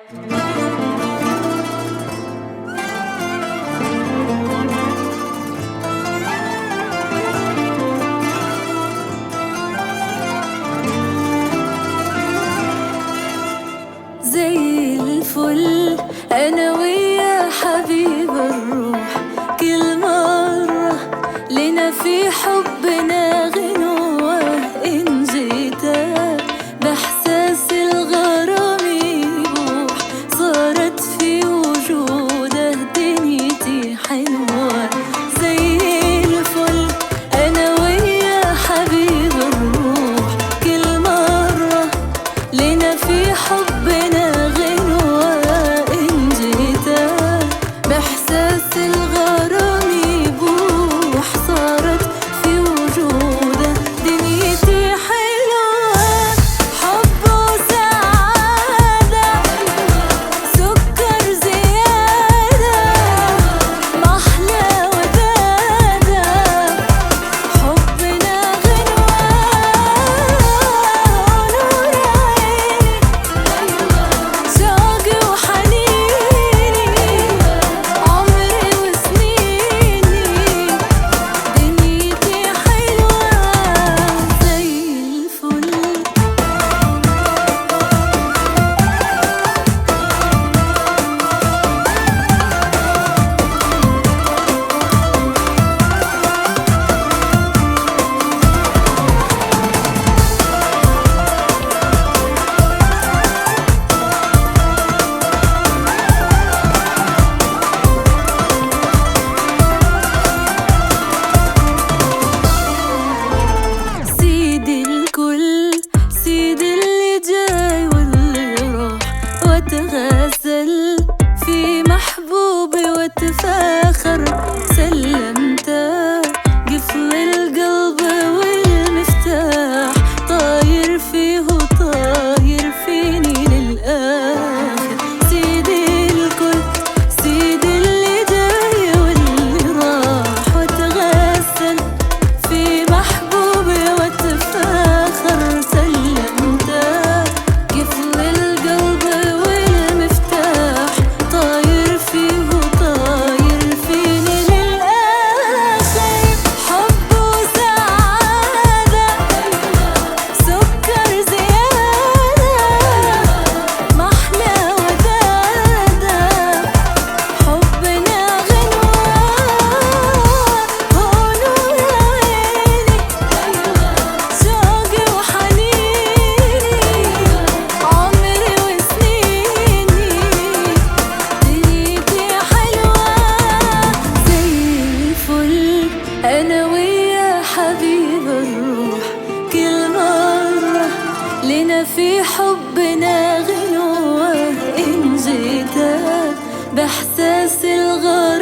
زي الفل انا ويا حبيب الروح كل مرة لنا في حبنا غنوة ان جيتك باحساس الغرام يبوح صارت في وجوده دنيتي حلوة زي الفل انا ويا حبيب الروح كل مرة لنا في حبنا غنوة إن جيتك بإحساس الغرام يبوح صارت في وجوده دنيتي حلوة حب وسعادة سكر زيادة محلى ودادة حبنا غنوة نور عيني شوقي وحنيني عمري وسنيني دنيتي حلوة زي الفل سيدي الكل سيدي اللي جاي واللي راح واتغزل في محبوبي واتفاخر سلمته قفل القلب والمفتاح طاير فيه وطاير فيني للآخر سيدي الكل سيدي اللي جاي واللي راح واتغسل في محبوبي واتفاخر سلمته قفل القلب والمفتاح طاير فيه وطاير فيني للآخر حب وسعادة سكر زيادة محلى ودادة حبنا غنوة هو نور عيني شوقي وحنيني عمري وسنيني دنيتي حلوة زي الفل أنا ويا حبيب الروح كل مرة لنا في حبنا غنوة إن جيتك بإحساس الغرام